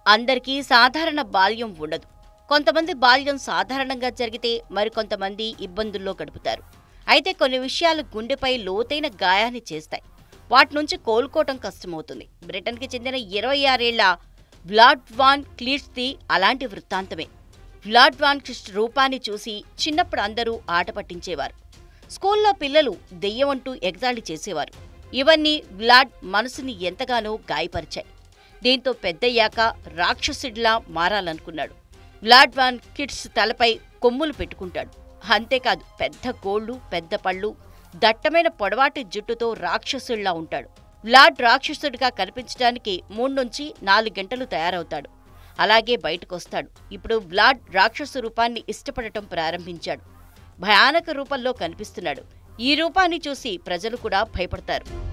అందరికీ సాధారణ బాల్యం ఉండదు కొంతమంది బాల్యం సాధారణంగా జరిగితే మరికొంతమంది ఇబ్బందుల్లో గడుపుతారు అయితే కొన్ని విషయాలు గుండెపై లోతైన గాయాన్ని చేస్తాయి వాటి నుంచి కోలుకోవటం కష్టమవుతుంది బ్రిటన్కి చెందిన ఇరవై ఆరేళ్ల వ్లాడ్ వాన్ క్లీట్స్ది అలాంటి వృత్తాంతమే వ్లాడ్ వాన్ క్లిస్ట్ రూపాన్ని చూసి చిన్నప్పుడు అందరూ ఆట పట్టించేవారు స్కూల్లో పిల్లలు దెయ్యం అంటూ ఎగతాళి చేసేవారు ఇవన్నీ వ్లాడ్ మనసుని ఎంతగానో గాయపరిచాయి దీంతో పెద్దయ్యాక రాక్షసుడిలా మారాలనుకున్నాడు వ్లాడ్ వాన్ కిడ్స్ తలపై కొమ్ములు పెట్టుకుంటాడు అంతేకాదు పెద్ద గోళ్లు పెద్ద పళ్ళు దట్టమైన పొడవాటి జుట్టుతో రాక్షసుడిలా ఉంటాడు వ్లాడ్ రాక్షసుడిగా కనిపించడానికి మూడు నుంచి నాలుగు గంటలు తయారవుతాడు అలాగే బయటకొస్తాడు ఇప్పుడు వ్లాడ్ రాక్షసు రూపాన్ని ఇష్టపడటం ప్రారంభించాడు భయానక రూపంలో కనిపిస్తున్నాడు ఈ రూపాన్ని చూసి ప్రజలు కూడా భయపడతారు